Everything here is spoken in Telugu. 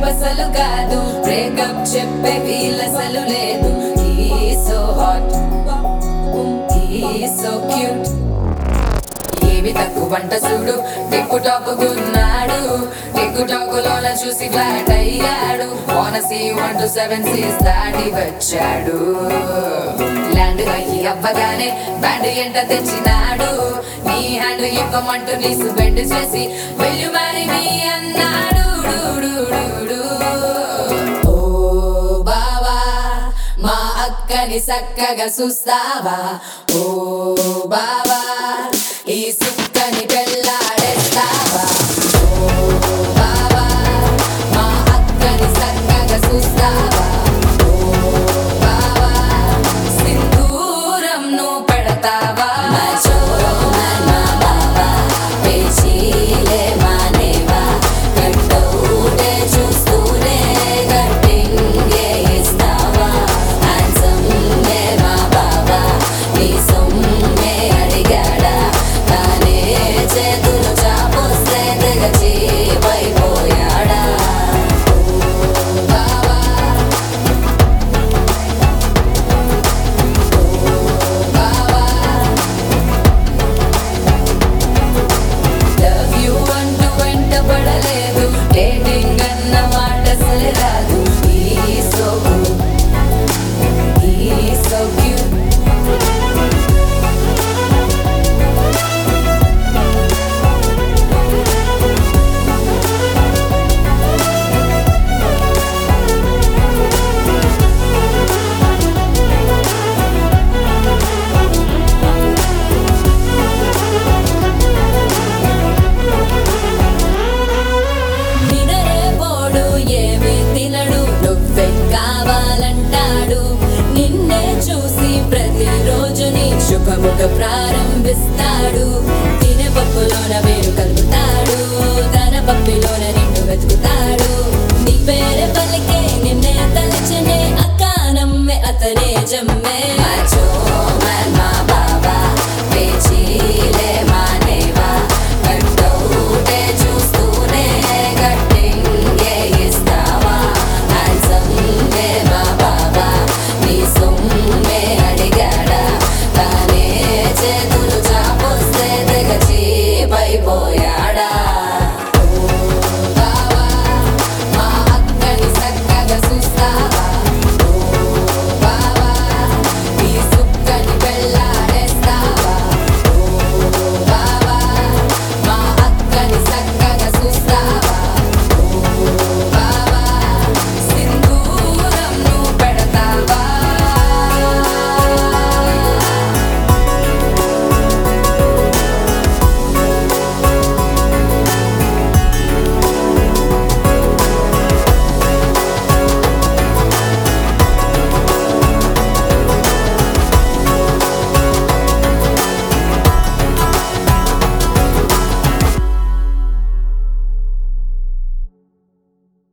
టైప్ అసలు కాదు బ్రేకప్ చెప్పే వీలసలు లేదు సో హాట్ సో క్యూట్ ఏవి తక్కువ వంట చూడు టిక్కు టాక్ గున్నాడు టిక్కు టాక్ లోన చూసి ఫ్లాట్ అయ్యాడు ఓనసి వన్ టు సెవెన్ సీస్ దాటి వచ్చాడు ల్యాండ్ అయ్యి అవ్వగానే బ్యాండ్ ఎంట తెచ్చినాడు నీ హ్యాండ్ ఇవ్వమంటూ నీసు బెండ్ చేసి వెళ్ళు మరి మీ అన్నాడు డు, డు, డు, డు. ఓ బావా మా అక్కని చక్కగా చూస్తావా ఓ బావా ఈ సుక్కని పెళ్ళాడేస్తావా ఓ బావా మా అక్కని చక్కగా చూస్తావా ఓ బావా సింధూరం నువ్వు పెడతావా మచో నా బావా పేచీలే మానేవా కట్టౌటే చూస్తూనే కట్టింగే ఇస్తావా హ్యాండ్సమ్ నే మా బావా నీ సొమ్మే అడిగాడా తానే చేతులు చాపొస్తే తెగచి పైపోయాడా బావా బావా లవ్ యు అంటూ వెంట పడలేదు డేటింగ్ అన్న మాట అసలు రాదు ఈ సో ఈ సో క్యూట్ నినరే పోడు ఏమి తినడు నువ్వే కావాలంటాడు నిన్నే చూసి ప్రతిరోజు నీ శుభముఖ ప్రారంభిస్తాడు తినే పప్పులోన వేరు కలుపుతాడు తన పప్పిలోన నిన్ను వెతుకుతాడు నీ పేరే పలికే నిన్నే తలచనే అక్క నమ్మే అతనే జమ్మే మాచో